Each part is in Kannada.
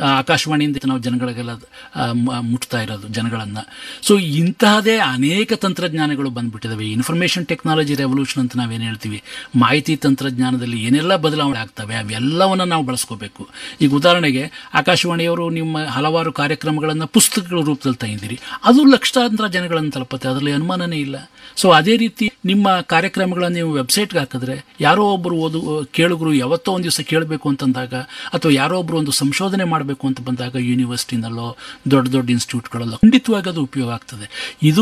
ಆ, ಆಕಾಶವಾಣಿಯಿಂದ ನಾವು ಜನಗಳಿಗೆಲ್ಲ ಆ, ಮ- ಮುಟ್ತಾ ಇರೋದು ಜನಗಳನ್ನ ಸೊ ಇಂತಹದೇ ಅನೇಕ ತಂತ್ರಜ್ಞಾನಗಳು ಬಂದ್ಬಿಟ್ಟಿದಾವೆ ಇನ್ಫಾರ್ಮೇಶನ್ ಟೆಕ್ನಾಲಜಿ ರೆವಲ್ಯೂಷನ್ ಅಂತ ನಾವೇನು ಹೇಳ್ತೀವಿ ಮಾಹಿತಿ ತಂತ್ರಜ್ಞಾನದಲ್ಲಿ ಏನೆಲ್ಲ ಬದಲಾವಣೆ ಆಗ್ತವೆ ಅವೆಲ್ಲವನ್ನ ನಾವು ಬಳಸ್ಕೋಬೇಕು ಈಗ ಉದಾಹರಣೆಗೆ ಆಕಾಶವಾಣಿಯವರು ನಿಮ್ಮ ಹಲವಾರು ಕಾರ್ಯಕ್ರಮಗಳನ್ನು ಪುಸ್ತಕಗಳ ರೂಪದಲ್ಲಿ ತಂದಿದ್ದೀರಿ ಅದು ಲಕ್ಷಾಂತರ ಜನಗಳನ್ನು ತಲುಪುತ್ತೆ ಅದರಲ್ಲಿ ಅನುಮಾನನೇ ಇಲ್ಲ ಸೊ ಅದೇ ರೀತಿ ನಿಮ್ಮ ಕಾರ್ಯಕ್ರಮಗಳನ್ನು ನೀವು ವೆಬ್ಸೈಟ್ಗೆ ಹಾಕಿದ್ರೆ ಯಾರೋ ಒಬ್ಬರು ಓದು ಕೇಳುಗರು ಯಾವತ್ತೋ ಒಂದು ದಿವಸ ಕೇಳಬೇಕು ಅಂತಂದಾಗ ಅಥವಾ ಯಾರೋ ಒಬ್ಬರು ಒಂದು ಸಂಶೋಧನೆ ಮಾಡಬೇಕು ಅಂತ ಬಂದಾಗ ಯೂನಿವರ್ಸಿಟಿನಲ್ಲೋ ದೊಡ್ಡ ದೊಡ್ಡ ಇನ್ಸ್ಟಿಟ್ಯೂಟ್ಗಳಲ್ಲೋ ಖಂಡಿತವಾಗಿ ಅದು ಉಪಯೋಗ ಆಗ್ತದೆ ಇದು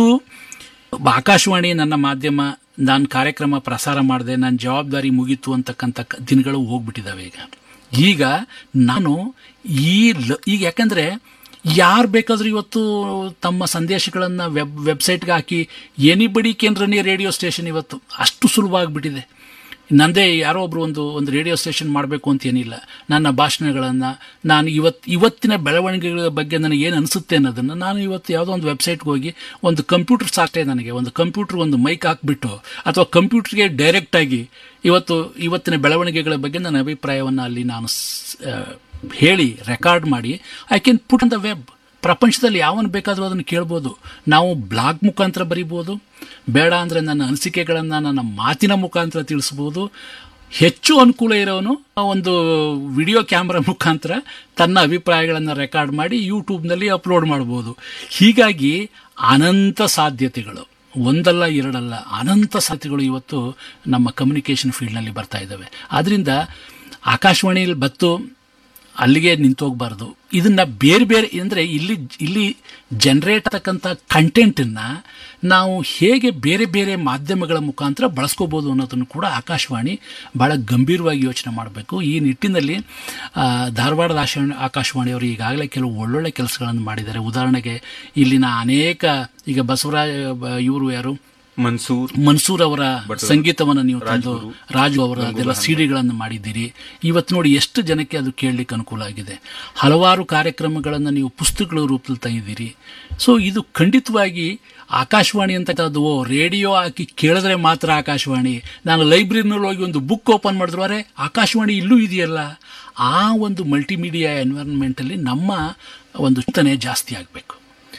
ಆಕಾಶವಾಣಿ ನನ್ನ ಮಾಧ್ಯಮ ನಾನು ಕಾರ್ಯಕ್ರಮ ಪ್ರಸಾರ ಮಾಡಿದೆ ನನ್ನ ಜವಾಬ್ದಾರಿ ಮುಗೀತು ಅಂತಕ್ಕಂಥ ಕ- ದಿನಗಳು ಹೋಗ್ಬಿಟ್ಟಿದ್ದಾವೆ ಈಗ ಈಗ ನಾನು ಈ ಲ- ಈಗ ಯಾಕಂದ್ರೆ ಯಾರು ಬೇಕಾದ್ರೂ ಇವತ್ತು ತಮ್ಮ ಸಂದೇಶಗಳನ್ನು ವೆಬ್ ವೆಬ್ಸೈಟ್ಗೆ ಹಾಕಿ ಎನಿಬಡಿ ಕೇಂದ್ರನೇ ರೇಡಿಯೋ ಸ್ಟೇಷನ್ ಇವತ್ತು ಅಷ್ಟು ಸುಲಭ ಆಗಿಬಿಟ್ಟಿದೆ ನಂದೇ ಯಾರೋ ಒಬ್ರು ಒಂದು ಒಂದು ರೇಡಿಯೋ ಸ್ಟೇಷನ್ ಮಾಡಬೇಕು ಅಂತ ಏನಿಲ್ಲ ನನ್ನ ಭಾಷಣಗಳನ್ನು ನಾನು ಇವತ್ತು ಇವತ್ತಿನ ಬೆಳವಣಿಗೆಗಳ ಬಗ್ಗೆ ನನಗೆ ಏನು ಅನಿಸುತ್ತೆ ಅನ್ನೋದನ್ನು ನಾನು ಇವತ್ತು ಯಾವುದೋ ಒಂದು ವೆಬ್ಸೈಟ್ಗೆ ಹೋಗಿ ಒಂದು ಕಂಪ್ಯೂಟರ್ ಸಾಕ್ಟೇ ನನಗೆ ಒಂದು ಕಂಪ್ಯೂಟರ್ ಒಂದು ಮೈಕ್ ಹಾಕ್ಬಿಟ್ಟು ಅಥವಾ ಕಂಪ್ಯೂಟರ್ಗೆ ಡೈರೆಕ್ಟಾಗಿ ಇವತ್ತು ಇವತ್ತಿನ ಬೆಳವಣಿಗೆಗಳ ಬಗ್ಗೆ ನನ್ನ ಅಭಿಪ್ರಾಯವನ್ನು ಅಲ್ಲಿ ನಾನು ಸ್- ಆ, ಹೇಳಿ ರೆಕಾರ್ಡ್ ಮಾಡಿ I can put on the web ಪ್ರಪಂಚದಲ್ಲಿ ಯಾವನು ಬೇಕಾದರೂ ಅದನ್ನು ಕೇಳ್ಬೋದು ನಾವು ಬ್ಲಾಗ್ ಮುಖಾಂತರ ಬರಿಬೋದು ಬೇಡ ಅಂದರೆ ನನ್ನ ಅನಿಸಿಕೆಗಳನ್ನು ನನ್ನ ಮಾತಿನ ಮುಖಾಂತರ ತಿಳಿಸ್ಬೋದು ಹೆಚ್ಚು ಅನುಕೂಲ ಇರೋನು ಒಂದು ವಿಡಿಯೋ ಕ್ಯಾಮ್ರಾ ಮುಖಾಂತರ ತನ್ನ ಅಭಿಪ್ರಾಯಗಳನ್ನು ರೆಕಾರ್ಡ್ ಮಾಡಿ ಯೂಟ್ಯೂಬ್ನಲ್ಲಿ ಅಪ್ಲೋಡ್ ಮಾಡ್ಬೋದು ಹೀಗಾಗಿ ಅನಂತ ಸಾಧ್ಯತೆಗಳು ಒಂದಲ್ಲ ಎರಡಲ್ಲ ಅನಂತ ಸಾಧ್ಯತೆಗಳು ಇವತ್ತು ನಮ್ಮ ಕಮ್ಯುನಿಕೇಷನ್ ಫೀಲ್ಡ್ನಲ್ಲಿ ಬರ್ತಾ ಇದ್ದಾವೆ ಆದ್ದರಿಂದ ಆಕಾಶವಾಣಿಯಲ್ಲಿ ಬತ್ತು ಅಲ್ಲಿಗೆ ನಿಂತೋಗ್ಬಾರ್ದು ಇದನ್ನ ಬೇರೆ ಬೇರೆ ಅಂದರೆ ಇಲ್ಲಿ ಇಲ್ಲಿ ಜನರೇಟ್ ಆಗ್ತಕ್ಕಂಥ ಕಂಟೆಂಟನ್ನು ನಾವು ಹೇಗೆ ಬೇರೆ ಬೇರೆ ಮಾಧ್ಯಮಗಳ ಮುಖಾಂತರ ಬಳಸ್ಕೋಬೋದು ಅನ್ನೋದನ್ನು ಕೂಡ ಆಕಾಶವಾಣಿ ಭಾಳ ಗಂಭೀರವಾಗಿ ಯೋಚನೆ ಮಾಡಬೇಕು ಈ ನಿಟ್ಟಿನಲ್ಲಿ ಆ, ಧಾರವಾಡದ ಆಶ ಆಕಾಶವಾಣಿಯವರು ಈಗಾಗಲೇ ಕೆಲವು ಒಳ್ಳೊಳ್ಳೆ ಕೆಲಸಗಳನ್ನು ಮಾಡಿದ್ದಾರೆ ಉದಾಹರಣೆಗೆ ಇಲ್ಲಿನ ಅನೇಕ ಈಗ ಬಸವರಾಜ ಇವರು ಯಾರು ಮನ್ಸೂರ್ ಮನ್ಸೂರ್ ಅವರ ಸಂಗೀತವನ್ನು ನೀವು ತಂದು ರಾಜು ಅವರ ಅದೆಲ್ಲ ಸಿಡಿಗಳನ್ನು ಮಾಡಿದ್ದೀರಿ ಇವತ್ತು ನೋಡಿ ಎಷ್ಟು ಜನಕ್ಕೆ ಅದು ಕೇಳಲಿಕ್ಕೆ ಅನುಕೂಲ ಆಗಿದೆ ಹಲವಾರು ಕಾರ್ಯಕ್ರಮಗಳನ್ನು ನೀವು ಪುಸ್ತಕಗಳ ರೂಪದಲ್ಲಿ ತಂದಿದ್ದೀರಿ ಸೊ ಇದು ಖಂಡಿತವಾಗಿ ಆಕಾಶವಾಣಿ ಅಂತಕ್ಕಂಥದ್ದು ಓ ರೇಡಿಯೋ ಹಾಕಿ ಕೇಳಿದ್ರೆ ಮಾತ್ರ ಆಕಾಶವಾಣಿ ನಾನು ಲೈಬ್ರರಿನಲ್ಲಿ ಹೋಗಿ ಒಂದು ಬುಕ್ ಓಪನ್ ಮಾಡಿದ್ರು ಅರೆ ಆಕಾಶವಾಣಿ ಇಲ್ಲೂ ಇದೆಯಲ್ಲ ಆ ಒಂದು ಮಲ್ಟಿಮೀಡಿಯಾ ಎನ್ವೈರನ್ಮೆಂಟಲ್ಲಿ ನಮ್ಮ ಒಂದು ಚಿಂತನೆ ಜಾಸ್ತಿ ಆಗಬೇಕು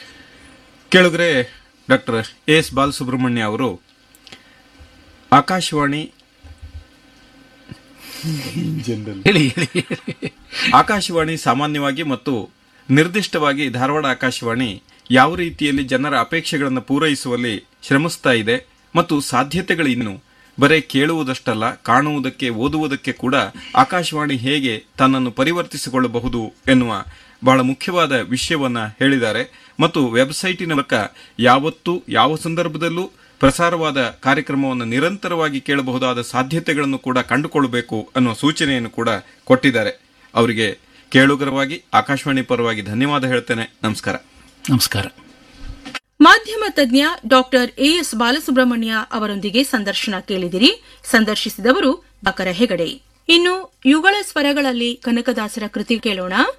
ಕೇಳಿದ್ರೆ ಡಾಕ್ಟರ್ ಎಸ್ ಬಾಲಸುಬ್ರಹ್ಮಣ್ಯ ಅವರು ಆಕಾಶವಾಣಿ ಹೇಳಿ ಹೇಳಿ ಹೇಳಿ ಆಕಾಶವಾಣಿ ಸಾಮಾನ್ಯವಾಗಿ ಮತ್ತು ನಿರ್ದಿಷ್ಟವಾಗಿ ಧಾರವಾಡ ಆಕಾಶವಾಣಿ ಯಾವ ರೀತಿಯಲ್ಲಿ ಜನರ ಅಪೇಕ್ಷೆಗಳನ್ನು ಪೂರೈಸುವಲ್ಲಿ ಶ್ರಮಿಸ್ತಾ ಇದೆ ಮತ್ತು ಸಾಧ್ಯತೆಗಳಿನ್ನು ಬರೇ ಕೇಳುವುದಷ್ಟಲ್ಲ ಕಾಣುವುದಕ್ಕೆ ಓದುವುದಕ್ಕೆ ಕೂಡ ಆಕಾಶವಾಣಿ ಹೇಗೆ ತನ್ನನ್ನು ಪರಿವರ್ತಿಸಿಕೊಳ್ಳಬಹುದು ಎನ್ನುವ ಬಹಳ ಮುಖ್ಯವಾದ ವಿಷಯವನ್ನ ಹೇಳಿದ್ದಾರೆ ಮತ್ತು ವೆಬ್ಸೈಟಿನ ಮೂಲಕ ಯಾವತ್ತೂ ಯಾವ ಸಂದರ್ಭದಲ್ಲೂ ಪ್ರಸಾರವಾದ ಕಾರ್ಯಕ್ರಮವನ್ನು ನಿರಂತರವಾಗಿ ಕೇಳಬಹುದಾದ ಸಾಧ್ಯತೆಗಳನ್ನು ಕೂಡ ಕಂಡುಕೊಳ್ಳಬೇಕು ಅನ್ನುವ ಸೂಚನೆಯನ್ನು ಕೂಡ ಕೊಟ್ಟಿದ್ದಾರೆ ಅವರಿಗೆ ಕೇಳುಗರವಾಗಿ ಆಕಾಶವಾಣಿ ಪರವಾಗಿ ಧನ್ಯವಾದ ಹೇಳ್ತೇನೆ ನಮಸ್ಕಾರ ನಮಸ್ಕಾರ ಮಾಧ್ಯಮ ತಜ್ಞ ಡಾಕ್ಟರ್ ಎಎಸ್ ಬಾಲಸುಬ್ರಹ್ಮಣ್ಯ ಅವರೊಂದಿಗೆ ಸಂದರ್ಶನ ಕೇಳಿದಿರಿ ಸಂದರ್ಶಿಸಿದವರು ಬಾಕರ ಹೆಗಡೆ ಇನ್ನು ಯುಗಳ ಸ್ವರಗಳಲ್ಲಿ ಕನಕದಾಸರ ಕೃತಿ ಕೇಳೋಣ